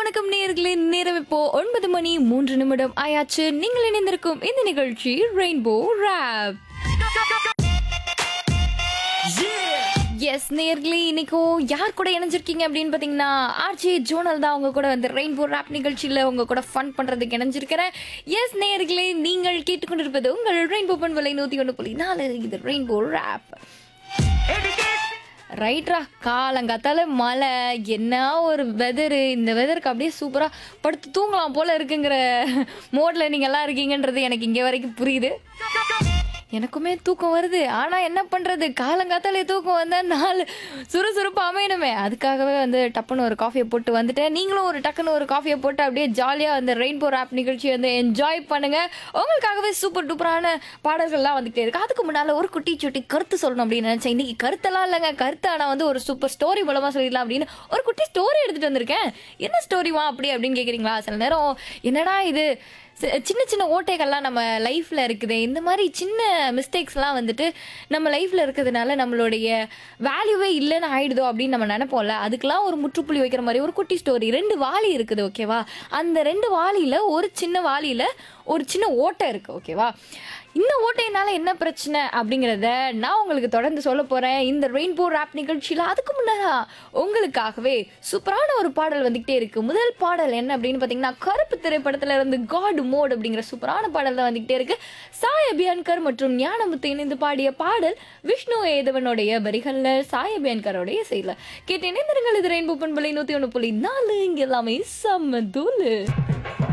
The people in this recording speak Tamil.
வணக்கம் நேயர்களே நேரம் இப்போ ஒன்பது மணி மூன்று நிமிடம் ஆயாச்சு நீங்கள் இணைந்திருக்கும் இந்த நிகழ்ச்சி ரெயின்போ ரேப் எஸ் நேர்களே இன்னைக்கும் யார் கூட இணைஞ்சிருக்கீங்க அப்படின்னு பார்த்தீங்கன்னா ஆர்ஜே ஜோனல் தான் அவங்க கூட வந்து ரெயின்போ ரேப் நிகழ்ச்சியில் உங்க கூட ஃபன் பண்ணுறதுக்கு இணைஞ்சிருக்கிறேன் எஸ் நேர்களே நீங்கள் கேட்டுக்கொண்டிருப்பது உங்கள் ரெயின்போ பண்பலை நூற்றி ஒன்று புள்ளி நாலு இது ரெயின்போ ரேப் ரைட்ரா காலங்காத்தால மழை என்ன ஒரு வெதரு இந்த வெதருக்கு அப்படியே சூப்பராக படுத்து தூங்கலாம் போல இருக்குங்கிற மோட்ல நீங்க எல்லாம் இருக்கீங்கன்றது எனக்கு இங்கே வரைக்கும் புரியுது எனக்குமே தூக்கம் வருது ஆனா என்ன பண்றது காலங்காத்தாலே தூக்கம் வந்தா நாலு சுறுசுறுப்பு அமையணுமே அதுக்காகவே வந்து டப்புன்னு ஒரு காஃபியை போட்டு வந்துட்டேன் நீங்களும் ஒரு டக்குன்னு ஒரு காஃபியை போட்டு அப்படியே ஜாலியா வந்து ரெயின்போ ஆப் நிகழ்ச்சி வந்து என்ஜாய் பண்ணுங்க உங்களுக்காகவே சூப்பர் டூப்பரான பாடல்கள்லாம் வந்துகிட்டே இருக்கு அதுக்கு முன்னால ஒரு குட்டி சுட்டி கருத்து சொல்லணும் அப்படின்னு நினைச்சேன் இன்னைக்கு கருத்தெல்லாம் இல்லைங்க கருத்து ஆனா வந்து ஒரு சூப்பர் ஸ்டோரி மூலமா சொல்லிடலாம் அப்படின்னு ஒரு குட்டி ஸ்டோரி எடுத்துட்டு வந்திருக்கேன் என்ன ஸ்டோரிவா அப்படி அப்படின்னு கேக்குறீங்களா சில நேரம் என்னடா இது சி- சின்ன சின்ன ஓட்டைகள்லாம் நம்ம லைஃப்ல இருக்குது இந்த மாதிரி சின்ன மிஸ்டேக்ஸ்லாம் வந்துட்டு நம்ம லைஃப்ல இருக்கிறதுனால நம்மளுடைய வேல்யூவே இல்லைன்னு ஆயிடுதோ அப்படின்னு நம்ம நினைப்போம்ல அதுக்கெல்லாம் ஒரு முற்றுப்புள்ளி வைக்கிற மாதிரி ஒரு குட்டி ஸ்டோரி ரெண்டு வாளி இருக்குது ஓகேவா அந்த ரெண்டு வாளியில ஒரு சின்ன வாளியில ஒரு சின்ன ஓட்டை இருக்கு ஓகேவா இந்த ஓட்டையினால என்ன பிரச்சனை அப்படிங்கிறத நான் உங்களுக்கு தொடர்ந்து சொல்ல போறேன் இந்த ரெயின்போ ரேப் நிகழ்ச்சியில அதுக்கு முன்னதா உங்களுக்காகவே சூப்பரான ஒரு பாடல் வந்துகிட்டே இருக்கு முதல் பாடல் என்ன அப்படின்னு பாத்தீங்கன்னா கருப்பு திரைப்படத்துல இருந்து காட் மோட் அப்படிங்கிற சூப்பரான பாடல் தான் வந்துகிட்டே இருக்கு சாய் அபியான்கர் மற்றும் ஞானமுத்து இணைந்து பாடிய பாடல் விஷ்ணு ஏதவனுடைய வரிகள்ல சாய் அபியான்கரோடைய செய்யல கேட்டு இணைந்திருங்கள் இது ரெயின்போ பண்பலை நூத்தி ஒண்ணு புள்ளி நாலு இங்க எல்லாமே செம்ம தூளு